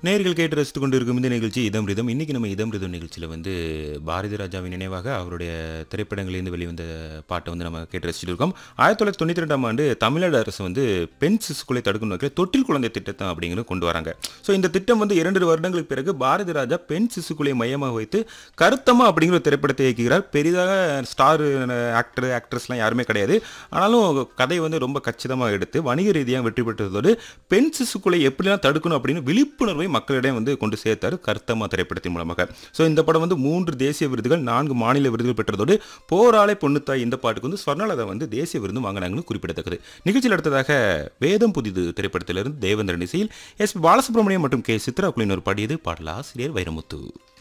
நேர்கள் கேட்டு ரசித்து கொண்டு இருக்கும் இந்த நிகழ்ச்சி இதம் ரிதம் இன்னைக்கு நம்ம இதம் ரிதம் நிகழ்ச்சியில் வந்து பாரதி ராஜாவின் நினைவாக அவருடைய திரைப்படங்களிலிருந்து வெளிவந்த பாட்டை வந்து நம்ம கேட்டு ரசிச்சுட்டு இருக்கோம் ஆயிரத்தி தொள்ளாயிரத்தி தொண்ணூற்றி ரெண்டாம் ஆண்டு தமிழ்நாடு அரசு வந்து பெண் சிசுக்குலை தடுக்கும் நோக்கில் தொட்டில் குழந்தை திட்டத்தை அப்படிங்கிறது கொண்டு வராங்க ஸோ இந்த திட்டம் வந்து இரண்டு வருடங்களுக்கு பிறகு பாரதி ராஜா பெண் சிசுக்குலை மையமாக வைத்து கருத்தம்மா அப்படிங்கிற ஒரு திரைப்படத்தை இயக்குகிறார் பெரிதாக ஸ்டார் ஆக்டர் ஆக்ட்ரஸ்லாம் யாருமே கிடையாது ஆனாலும் கதை வந்து ரொம்ப கச்சிதமாக எடுத்து வணிக ரீதியாக வெற்றி பெற்றதோடு பெண் சிசுக்குலை எப்படிலாம் தடுக்கணும் அப்படின்னு விழிப்புணர்வை மக்களிடம் வந்து கொண்டு சேர்த்தார் கர்த்தம்மா திரைப்படத்தின் மூலமாக ஸோ இந்த படம் வந்து மூன்று தேசிய விருதுகள் நான்கு மாநில விருதுகள் பெற்றதோடு போராளை பொண்ணுத்தாய் இந்த பாட்டுக்கு வந்து ஸ்வர்ணலதா வந்து தேசிய விருது வாங்கினாங்கன்னு குறிப்பிடத்தக்கது நிகழ்ச்சியில் அடுத்ததாக வேதம் புதிது திரைப்படத்திலிருந்து தேவேந்திரன் இசையில் எஸ் பாலசுப்ரமணியம் மற்றும் கே சித்ரா குழுவினர் பாடியது பாடலாசிரியர் வைரமுத்து